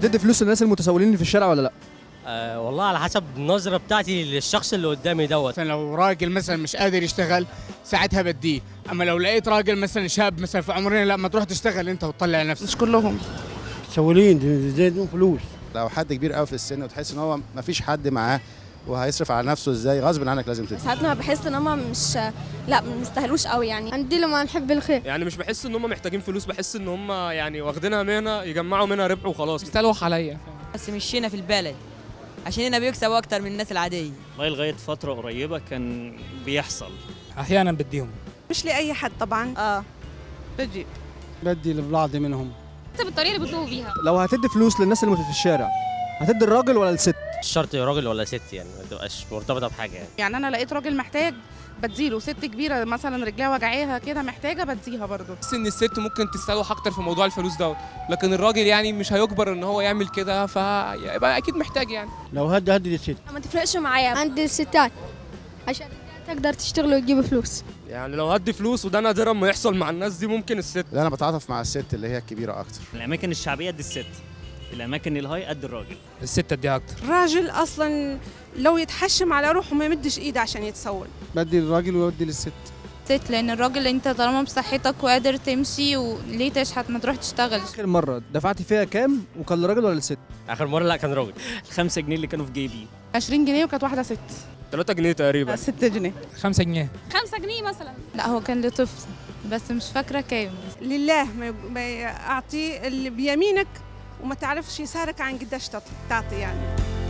هتدي فلوس للناس المتسولين اللي في الشارع ولا لا أه والله على حسب النظرة بتاعتي للشخص اللي قدامي دوت مثلا لو راجل مثلا مش قادر يشتغل ساعتها بديه اما لو لقيت راجل مثلا شاب مثلا في عمرنا لا ما تروح تشتغل انت وتطلع نفسك مش كلهم متسولين زي دول فلوس لو حد كبير قوي في السن وتحس ان هو مفيش حد معاه وهيصرف على نفسه ازاي غصب عنك لازم تدي ساعات ما بحس ان هم مش لا ما يستاهلوش قوي يعني عندي لما نحب الخير يعني مش بحس ان هم محتاجين فلوس بحس ان هم يعني واخدينها مهنه يجمعوا منها ربح وخلاص بيستلوح عليا بس مشينا في البلد عشان هنا بيكسبوا اكتر من الناس العاديه والله لغايه فتره قريبه كان بيحصل احيانا بديهم مش لاي حد طبعا اه بجيب بدي لبعض منهم حسب الطريقه اللي بيطلبوا بيها لو هتدي فلوس للناس اللي في الشارع هتدي الراجل ولا الست مش شرط راجل ولا ست يعني ما تبقاش مرتبطة بحاجة يعني يعني انا لقيت راجل محتاج بديله ست كبيره مثلا رجليها وجعيها كده محتاجه بديها برضه بس ان الست ممكن تستلوح اكتر في موضوع الفلوس دوت لكن الراجل يعني مش هيجبر ان هو يعمل كده فيبقى اكيد محتاج يعني لو هدي هدي للست ما تفرقش معايا عندي الستات عشان تقدر تشتغل وتجيب فلوس يعني لو هدي فلوس وده نادرا ما يحصل مع الناس دي ممكن الست لا انا بتعاطف مع الست اللي هي الكبيره اكتر الاماكن الشعبيه قد الست الاماكن الهاي قد الراجل الست اديها اكتر الراجل اصلا لو يتحشم على روحه ما يمدش ايده عشان يتسول بدي للراجل ويودي للست ست لان الراجل انت طالما بصحتك وقادر تمشي وليه تشحت ما تروح تشتغل اخر مره دفعتي فيها كام وكان للراجل ولا للست آخر مرة لا كان راجل الخمسة جنيه اللي كانوا في جيبي 20 جنيه وكانت واحده ست 3 جنيه تقريبا 6 جنيه 5 جنيه 5 جنيه مثلا لا هو كان لطفل بس مش فاكره كام لله ما ما اعطي اللي بيمينك وما تعرفش يسارك عن قديش تعطي يعني